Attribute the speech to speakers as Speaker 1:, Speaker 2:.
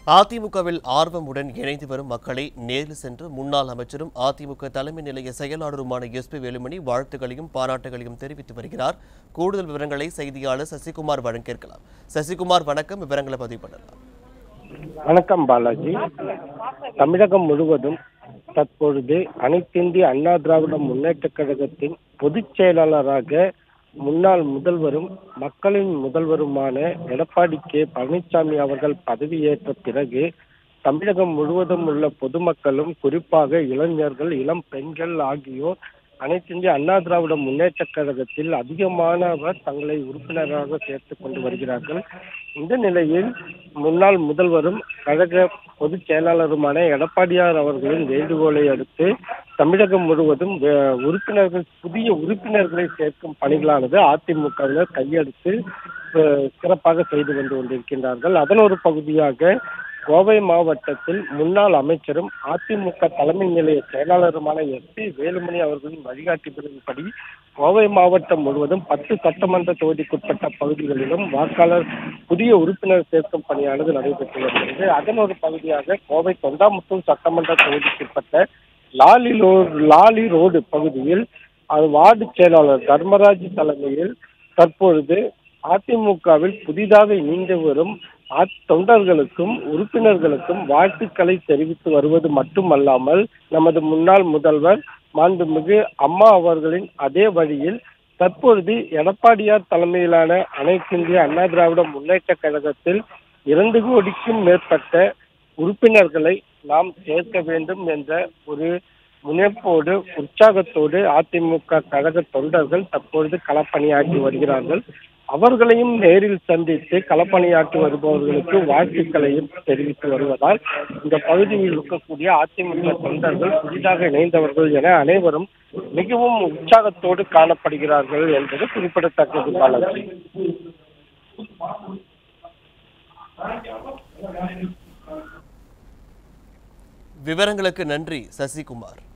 Speaker 1: அதிமுகவில் ஆர்வமுடன் இணைந்து வரும் மக்களை நேரில் சென்று முன்னாள் அமைச்சரும் அதிமுக தலைமை நிலைய செயலாளருமான எஸ்பி வேலுமணி வாழ்த்துக்களையும் பாராட்டுகளையும் தெரிவித்து வருகிறார் கூடுதல் விவரங்களை செய்தியாளர் சசிகுமார் வழங்க கேட்கலாம் சசிகுமார் வணக்கம் விவரங்களை பதிவு பண்ணலாம்
Speaker 2: வணக்கம் பாலாஜி தமிழகம் முழுவதும் தற்பொழுது அனைத்திந்திய அண்ணா திராவிட முன்னேற்ற கழகத்தின் பொதுச் செயலாளராக முன்னாள் முதல்வரும் மக்களின் முதல்வருமான எடப்பாடி கே பழனிசாமி அவர்கள் பதவியேற்ற பிறகு தமிழகம் முழுவதும் உள்ள பொதுமக்களும் குறிப்பாக இளைஞர்கள் இளம் பெண்கள் ஆகியோர் அனைத்திந்திய அண்ணா திராவிட முன்னேற்ற கழகத்தில் அதிகமானவர் தங்களை உறுப்பினராக சேர்த்துக் கொண்டு வருகிறார்கள் இந்த நிலையில் முன்னாள் முதல்வரும் கழக பொதுச் செயலாளருமான எடப்பாடியார் அவர்களின் வேண்டுகோளை அடுத்து தமிழகம் முழுவதும் வே- உறுப்பினர்கள் புதிய உறுப்பினர்களை சேர்க்கும் பணிகளானது அதிமுகவினர் கையெடுத்து அஹ், சிறப்பாக செய்து வந்து கொண்டிருக்கின்றார்கள் அதன் ஒரு பகுதியாக கோவை மாவட்டத்தில் முன்னாள் அமைச்சரும் அதிமுக தலைமை நிலைய செயலாளருமான எஸ் பி வேலுமணி அவர்களின் வழிகாட்டுதலின்படி கோவை மாவட்டம் முழுவதும் பத்து சட்டமன்ற தொகுதிக்குட்பட்ட பகுதிகளிலும் வாக்காளர் புதிய உறுப்பினர் சேர்க்கும் பணியானது நடைபெற்று வருகிறது அதன் ஒரு பகுதியாக கோவை தொண்டாமுத்தூர் சட்டமன்ற தொகுதிக்குட்பட்ட லாலி ரோடு லாலி ரோடு பகுதியில் அது வார்டு செயலாளர் தர்மராஜ் தலைமையில் தற்பொழுது அதிமுகவில் புதிதாக இணைந்து வரும் அ- தொண்டர்களுக்கும் உறுப்பினர்களுக்கும் வாழ்த்துக்களை தெரிவித்து வருவது மட்டுமல்லாமல் நமது முன்னாள் முதல்வர் மாண்புமிகு அம்மா அவர்களின் அதே வழியில் தற்பொழுது எடப்பாடியார் தலைமையிலான அனைத்திந்திய அண்ணா திராவிட முன்னேற்ற கழகத்தில் இரண்டு கோடிக்கும் மேற்பட்ட உறுப்பினர்களை நாம் சேர்க்க வேண்டும் என்ற ஒரு முனைப்போடு உற்சாகத்தோடு அதிமுக கழக தொண்டர்கள் தற்பொழுது களப்பணியாற்றி வருகிறார்கள் அவர்களையும் நேரில் சந்தித்து களப்பணியாற்றி வருபவர்களுக்கு வாழ்த்துக்களையும் தெரிவித்து வருவதால் இந்த பகுதியில் இருக்கக்கூடிய அதிமுக தொண்டர்கள் புதிதாக இணைந்தவர்கள் என அனைவரும் மிகவும் உற்சாகத்தோடு காணப்படுகிறார்கள் என்பது குறிப்பிடத்தக்கது பாலாஜி
Speaker 1: விவரங்களுக்கு நன்றி சசிகுமார்